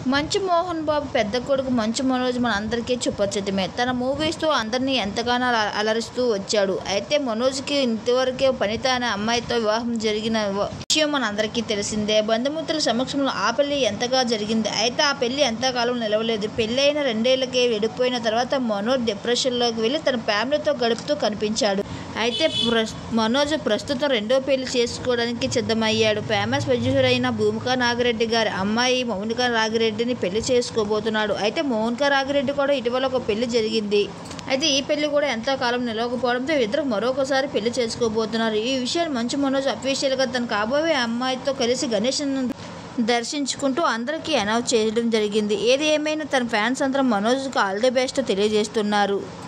మంచు మోహన్ బాబు పెద్ద కొడుకు మంచు మనోజ్ మన అందరికీ సుపరిచితమే తన మూవీస్తో అందరినీ ఎంతగానో అల- అలరిస్తూ వచ్చాడు అయితే మనోజ్కి ఇంతవరకే వనిత అనే అమ్మాయితో వివాహం జరిగిన వ- విషయం మన అందరికీ తెలిసిందే బంధుమిత్రుల సమక్షంలో ఆ పెళ్లి ఎంతగా జరిగింది అయితే ఆ పెళ్లి ఎంతకాలం నిలవలేదు పెళ్లి అయిన రెండేళ్లకే వెళ్ళిపోయిన తర్వాత మనోజ్ డిప్రెషన్లోకి వెళ్ళి తన ఫ్యామిలీతో గడుపుతూ కనిపించాడు అయితే ప్రస్ మనోజ్ ప్రస్తుతం రెండో పెళ్లి చేసుకోవడానికి సిద్ధమయ్యాడు ఫేమస్ ప్రొడ్యూసర్ అయిన భూమిక నాగిరెడ్డి గారి అమ్మాయి మౌనిక నాగిరెడ్డిని పెళ్లి చేసుకోబోతున్నాడు అయితే మౌనిక నాగిరెడ్డి కూడా ఇటీవల ఒక పెళ్లి జరిగింది అయితే ఈ పెళ్లి కూడా ఎంతో కాలం నిలవకపోవడంతో ఇద్దరు మరొకసారి పెళ్లి చేసుకోబోతున్నారు ఈ విషయాన్ని మంచు మనోజ్ అఫీషియల్గా తన కాబోయే అమ్మాయితో కలిసి గణేష్ దర్శించుకుంటూ అందరికీ అనౌన్స్ చేయడం జరిగింది ఏది ఏమైనా తన ఫ్యాన్స్ అందరం మనోజ్కి ఆల్ ది బెస్ట్ తెలియజేస్తున్నారు